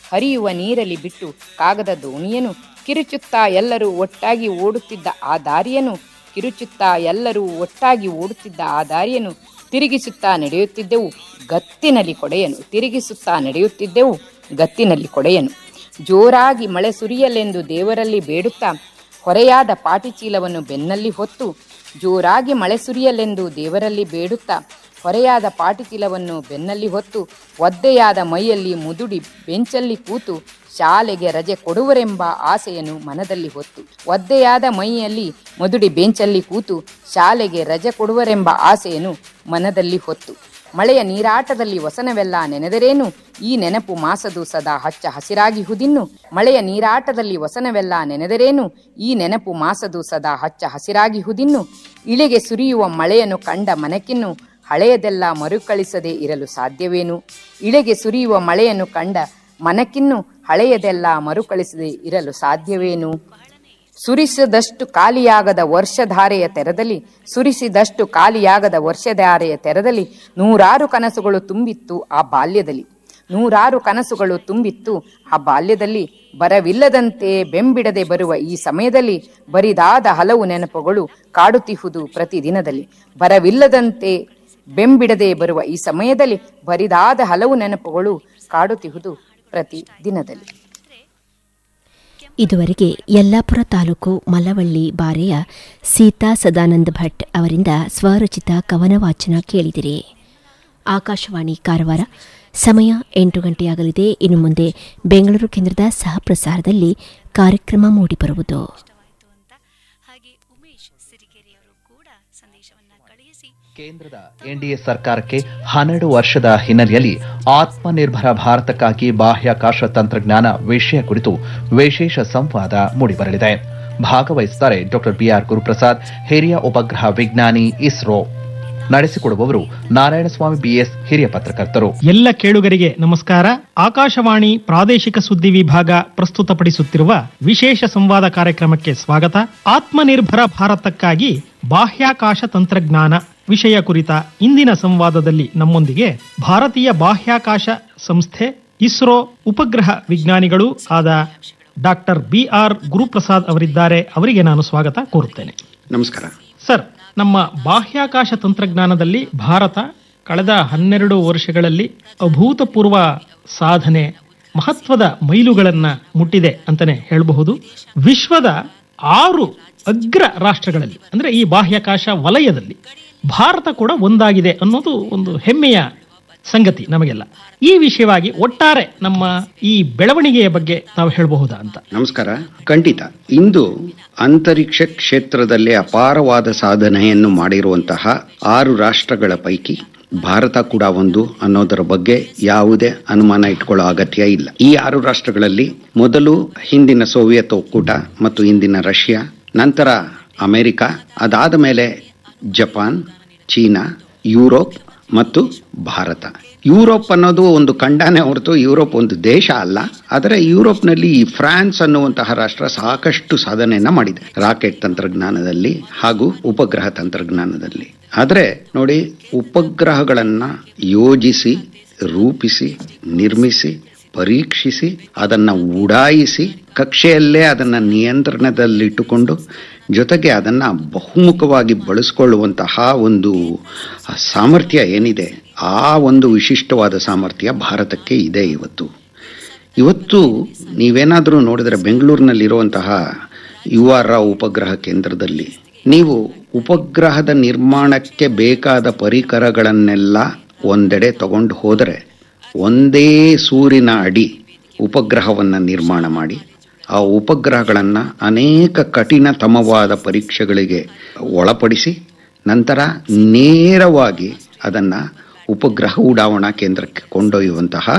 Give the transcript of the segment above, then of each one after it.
ಹರಿಯುವ ನೀರಲ್ಲಿ ಬಿಟ್ಟು ಕಾಗದ ದೋಣಿಯನು ಕಿರುಚುತ್ತಾ ಎಲ್ಲರೂ ಒಟ್ಟಾಗಿ ಓಡುತ್ತಿದ್ದ ಆ ದಾರಿಯನ್ನು ಕಿರುಚುತ್ತಾ ಎಲ್ಲರೂ ಒಟ್ಟಾಗಿ ಓಡುತ್ತಿದ್ದ ಆ ದಾರಿಯನ್ನು ತಿರುಗಿಸುತ್ತಾ ನಡೆಯುತ್ತಿದ್ದೆವು ಗತ್ತಿನಲ್ಲಿ ಕೊಡೆಯನು ತಿರುಗಿಸುತ್ತಾ ನಡೆಯುತ್ತಿದ್ದೆವು ಗತ್ತಿನಲ್ಲಿ ಕೊಡೆಯನು ಜೋರಾಗಿ ಮಳೆ ಸುರಿಯಲೆಂದು ದೇವರಲ್ಲಿ ಬೇಡುತ್ತಾ ಹೊರೆಯಾದ ಪಾಟಿಚೀಲವನ್ನು ಬೆನ್ನಲ್ಲಿ ಹೊತ್ತು ಜೋರಾಗಿ ಮಳೆ ಸುರಿಯಲೆಂದು ದೇವರಲ್ಲಿ ಬೇಡುತ್ತಾ ಹೊರೆಯಾದ ಪಾಟಿಚೀಲವನ್ನು ಬೆನ್ನಲ್ಲಿ ಹೊತ್ತು ಒದ್ದೆಯಾದ ಮೈಯಲ್ಲಿ ಮುದುಡಿ ಬೆಂಚಲ್ಲಿ ಕೂತು ಶಾಲೆಗೆ ರಜೆ ಕೊಡುವರೆಂಬ ಆಸೆಯನ್ನು ಮನದಲ್ಲಿ ಹೊತ್ತು ಒದ್ದೆಯಾದ ಮೈಯಲ್ಲಿ ಮುದುಡಿ ಬೆಂಚಲ್ಲಿ ಕೂತು ಶಾಲೆಗೆ ರಜೆ ಕೊಡುವರೆಂಬ ಆಸೆಯನ್ನು ಮನದಲ್ಲಿ ಹೊತ್ತು ಮಳೆಯ ನೀರಾಟದಲ್ಲಿ ವಸನವೆಲ್ಲ ನೆನೆದರೇನು ಈ ನೆನಪು ಮಾಸದು ಸದಾ ಹಚ್ಚ ಹಸಿರಾಗಿ ಹುದಿನ್ನು ಮಳೆಯ ನೀರಾಟದಲ್ಲಿ ವಸನವೆಲ್ಲ ನೆನೆದರೇನು ಈ ನೆನಪು ಮಾಸದು ಸದಾ ಹಚ್ಚ ಹಸಿರಾಗಿ ಹುದಿನ್ನು ಇಳೆಗೆ ಸುರಿಯುವ ಮಳೆಯನ್ನು ಕಂಡ ಮನಕ್ಕಿನ್ನು ಹಳೆಯದೆಲ್ಲ ಮರುಕಳಿಸದೆ ಇರಲು ಸಾಧ್ಯವೇನು ಇಳೆಗೆ ಸುರಿಯುವ ಮಳೆಯನ್ನು ಕಂಡ ಮನಕ್ಕಿನ್ನು ಹಳೆಯದೆಲ್ಲ ಮರುಕಳಿಸದೆ ಇರಲು ಸಾಧ್ಯವೇನು ಸುರಿಸಿದಷ್ಟು ಖಾಲಿಯಾಗದ ವರ್ಷಧಾರೆಯ ತೆರದಲ್ಲಿ ಸುರಿಸಿದಷ್ಟು ಖಾಲಿಯಾಗದ ವರ್ಷಧಾರೆಯ ತೆರದಲ್ಲಿ ನೂರಾರು ಕನಸುಗಳು ತುಂಬಿತ್ತು ಆ ಬಾಲ್ಯದಲ್ಲಿ ನೂರಾರು ಕನಸುಗಳು ತುಂಬಿತ್ತು ಆ ಬಾಲ್ಯದಲ್ಲಿ ಬರವಿಲ್ಲದಂತೆ ಬೆಂಬಿಡದೆ ಬರುವ ಈ ಸಮಯದಲ್ಲಿ ಬರಿದಾದ ಹಲವು ನೆನಪುಗಳು ಕಾಡುತ್ತಿಹುದು ಪ್ರತಿದಿನದಲ್ಲಿ ಬರವಿಲ್ಲದಂತೆ ಬೆಂಬಿಡದೆ ಬರುವ ಈ ಸಮಯದಲ್ಲಿ ಬರಿದಾದ ಹಲವು ನೆನಪುಗಳು ಕಾಡುತ್ತಿಹುದು ಪ್ರತಿ ದಿನದಲ್ಲಿ ಇದುವರೆಗೆ ಯಲ್ಲಾಪುರ ತಾಲೂಕು ಮಲವಳ್ಳಿ ಬಾರೆಯ ಸೀತಾ ಸದಾನಂದ ಭಟ್ ಅವರಿಂದ ಸ್ವರಚಿತ ಕವನ ವಾಚನ ಕೇಳಿದಿರಿ ಆಕಾಶವಾಣಿ ಕಾರವಾರ ಸಮಯ ಎಂಟು ಗಂಟೆಯಾಗಲಿದೆ ಇನ್ನು ಮುಂದೆ ಬೆಂಗಳೂರು ಕೇಂದ್ರದ ಸಹ ಪ್ರಸಾರದಲ್ಲಿ ಕಾರ್ಯಕ್ರಮ ಮೂಡಿಬರುವುದು ಹಾಗೆ ಉಮೇಶ್ ಸಿರಿಗೆರೆಯವರು ಕೂಡ ಸಂದೇಶವನ್ನ ಕಳುಹಿಸಿ ಕೇಂದ್ರದ ಎನ್ಡಿಎ ಸರ್ಕಾರಕ್ಕೆ ಹನ್ನೆರಡು ವರ್ಷದ ಹಿನ್ನೆಲೆಯಲ್ಲಿ ಆತ್ಮನಿರ್ಭರ ಭಾರತಕ್ಕಾಗಿ ಬಾಹ್ಯಾಕಾಶ ತಂತ್ರಜ್ಞಾನ ವಿಷಯ ಕುರಿತು ವಿಶೇಷ ಸಂವಾದ ಮೂಡಿಬರಲಿದೆ ಭಾಗವಹಿಸುತ್ತಾರೆ ಡಾಕ್ಟರ್ ಬಿಆರ್ ಗುರುಪ್ರಸಾದ್ ಹಿರಿಯ ಉಪಗ್ರಹ ವಿಜ್ಞಾನಿ ಇಸ್ರೋ ನಡೆಸಿಕೊಡುವವರು ನಾರಾಯಣಸ್ವಾಮಿ ಬಿಎಸ್ ಹಿರಿಯ ಪತ್ರಕರ್ತರು ಎಲ್ಲ ಕೇಳುಗರಿಗೆ ನಮಸ್ಕಾರ ಆಕಾಶವಾಣಿ ಪ್ರಾದೇಶಿಕ ಸುದ್ದಿ ವಿಭಾಗ ಪ್ರಸ್ತುತಪಡಿಸುತ್ತಿರುವ ವಿಶೇಷ ಸಂವಾದ ಕಾರ್ಯಕ್ರಮಕ್ಕೆ ಸ್ವಾಗತ ಆತ್ಮನಿರ್ಭರ ಭಾರತಕ್ಕಾಗಿ ಬಾಹ್ಯಾಕಾಶ ತಂತ್ರಜ್ಞಾನ ವಿಷಯ ಕುರಿತ ಇಂದಿನ ಸಂವಾದದಲ್ಲಿ ನಮ್ಮೊಂದಿಗೆ ಭಾರತೀಯ ಬಾಹ್ಯಾಕಾಶ ಸಂಸ್ಥೆ ಇಸ್ರೋ ಉಪಗ್ರಹ ವಿಜ್ಞಾನಿಗಳು ಆದ ಡಾಕ್ಟರ್ ಬಿ ಆರ್ ಗುರುಪ್ರಸಾದ್ ಅವರಿದ್ದಾರೆ ಅವರಿಗೆ ನಾನು ಸ್ವಾಗತ ಕೋರುತ್ತೇನೆ ನಮಸ್ಕಾರ ಸರ್ ನಮ್ಮ ಬಾಹ್ಯಾಕಾಶ ತಂತ್ರಜ್ಞಾನದಲ್ಲಿ ಭಾರತ ಕಳೆದ ಹನ್ನೆರಡು ವರ್ಷಗಳಲ್ಲಿ ಅಭೂತಪೂರ್ವ ಸಾಧನೆ ಮಹತ್ವದ ಮೈಲುಗಳನ್ನ ಮುಟ್ಟಿದೆ ಅಂತಾನೆ ಹೇಳಬಹುದು ವಿಶ್ವದ ಆರು ಅಗ್ರ ರಾಷ್ಟ್ರಗಳಲ್ಲಿ ಅಂದ್ರೆ ಈ ಬಾಹ್ಯಾಕಾಶ ವಲಯದಲ್ಲಿ ಭಾರತ ಕೂಡ ಒಂದಾಗಿದೆ ಅನ್ನೋದು ಒಂದು ಹೆಮ್ಮೆಯ ಸಂಗತಿ ನಮಗೆಲ್ಲ ಈ ವಿಷಯವಾಗಿ ಒಟ್ಟಾರೆ ನಮ್ಮ ಈ ಬೆಳವಣಿಗೆಯ ಬಗ್ಗೆ ನಾವು ಹೇಳಬಹುದಾ ಅಂತ ನಮಸ್ಕಾರ ಖಂಡಿತ ಇಂದು ಅಂತರಿಕ್ಷ ಕ್ಷೇತ್ರದಲ್ಲಿ ಅಪಾರವಾದ ಸಾಧನೆಯನ್ನು ಮಾಡಿರುವಂತಹ ಆರು ರಾಷ್ಟ್ರಗಳ ಪೈಕಿ ಭಾರತ ಕೂಡ ಒಂದು ಅನ್ನೋದರ ಬಗ್ಗೆ ಯಾವುದೇ ಅನುಮಾನ ಇಟ್ಕೊಳ್ಳೋ ಅಗತ್ಯ ಇಲ್ಲ ಈ ಆರು ರಾಷ್ಟ್ರಗಳಲ್ಲಿ ಮೊದಲು ಹಿಂದಿನ ಸೋವಿಯತ್ ಒಕ್ಕೂಟ ಮತ್ತು ಇಂದಿನ ರಷ್ಯಾ ನಂತರ ಅಮೆರಿಕ ಅದಾದ ಮೇಲೆ ಜಪಾನ್ ಚೀನಾ ಯುರೋಪ್ ಮತ್ತು ಭಾರತ ಯುರೋಪ್ ಅನ್ನೋದು ಒಂದು ಖಂಡನೇ ಹೊರತು ಯುರೋಪ್ ಒಂದು ದೇಶ ಅಲ್ಲ ಆದರೆ ಯುರೋಪ್ನಲ್ಲಿ ಈ ಫ್ರಾನ್ಸ್ ಅನ್ನುವಂತಹ ರಾಷ್ಟ್ರ ಸಾಕಷ್ಟು ಸಾಧನೆಯನ್ನ ಮಾಡಿದೆ ರಾಕೆಟ್ ತಂತ್ರಜ್ಞಾನದಲ್ಲಿ ಹಾಗೂ ಉಪಗ್ರಹ ತಂತ್ರಜ್ಞಾನದಲ್ಲಿ ಆದರೆ ನೋಡಿ ಉಪಗ್ರಹಗಳನ್ನ ಯೋಜಿಸಿ ರೂಪಿಸಿ ನಿರ್ಮಿಸಿ ಪರೀಕ್ಷಿಸಿ ಅದನ್ನ ಉಡಾಯಿಸಿ ಕಕ್ಷೆಯಲ್ಲೇ ಅದನ್ನ ನಿಯಂತ್ರಣದಲ್ಲಿಟ್ಟುಕೊಂಡು ಜೊತೆಗೆ ಅದನ್ನ ಬಹುಮುಖವಾಗಿ ಬಳಸ್ಕೊಳ್ಳುವಂತಹ ಒಂದು ಸಾಮರ್ಥ್ಯ ಏನಿದೆ ಆ ಒಂದು ವಿಶಿಷ್ಟವಾದ ಸಾಮರ್ಥ್ಯ ಭಾರತಕ್ಕೆ ಇದೆ ಇವತ್ತು ಇವತ್ತು ನೀವೇನಾದರೂ ನೋಡಿದರೆ ಬೆಂಗಳೂರಿನಲ್ಲಿರುವಂತಹ ಯು ಆರ್ ರಾವ್ ಉಪಗ್ರಹ ಕೇಂದ್ರದಲ್ಲಿ ನೀವು ಉಪಗ್ರಹದ ನಿರ್ಮಾಣಕ್ಕೆ ಬೇಕಾದ ಪರಿಕರಗಳನ್ನೆಲ್ಲ ಒಂದೆಡೆ ತಗೊಂಡು ಹೋದರೆ ಒಂದೇ ಸೂರಿನ ಅಡಿ ಉಪಗ್ರಹವನ್ನು ನಿರ್ಮಾಣ ಮಾಡಿ ಆ ಉಪಗ್ರಹಗಳನ್ನು ಅನೇಕ ಕಠಿಣತಮವಾದ ಪರೀಕ್ಷೆಗಳಿಗೆ ಒಳಪಡಿಸಿ ನಂತರ ನೇರವಾಗಿ ಅದನ್ನು ಉಪಗ್ರಹ ಉಡಾವಣಾ ಕೇಂದ್ರಕ್ಕೆ ಕೊಂಡೊಯ್ಯುವಂತಹ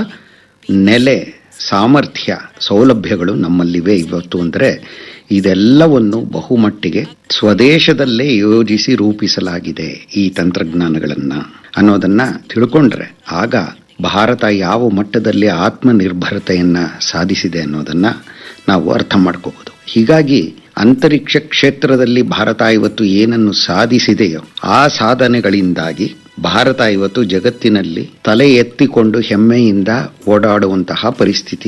ನೆಲೆ ಸಾಮರ್ಥ್ಯ ಸೌಲಭ್ಯಗಳು ನಮ್ಮಲ್ಲಿವೆ ಇವತ್ತು ಅಂದರೆ ಇದೆಲ್ಲವನ್ನು ಬಹುಮಟ್ಟಿಗೆ ಸ್ವದೇಶದಲ್ಲೇ ಯೋಜಿಸಿ ರೂಪಿಸಲಾಗಿದೆ ಈ ತಂತ್ರಜ್ಞಾನಗಳನ್ನು ಅನ್ನೋದನ್ನ ತಿಳ್ಕೊಂಡ್ರೆ ಆಗ ಭಾರತ ಯಾವ ಮಟ್ಟದಲ್ಲಿ ಆತ್ಮನಿರ್ಭರತೆಯನ್ನ ಸಾಧಿಸಿದೆ ಅನ್ನೋದನ್ನ ನಾವು ಅರ್ಥ ಮಾಡ್ಕೋಬಹುದು ಹೀಗಾಗಿ ಅಂತರಿಕ್ಷ ಕ್ಷೇತ್ರದಲ್ಲಿ ಭಾರತ ಇವತ್ತು ಏನನ್ನು ಸಾಧಿಸಿದೆಯೋ ಆ ಸಾಧನೆಗಳಿಂದಾಗಿ ಭಾರತ ಇವತ್ತು ಜಗತ್ತಿನಲ್ಲಿ ತಲೆ ಎತ್ತಿಕೊಂಡು ಹೆಮ್ಮೆಯಿಂದ ಓಡಾಡುವಂತಹ ಪರಿಸ್ಥಿತಿ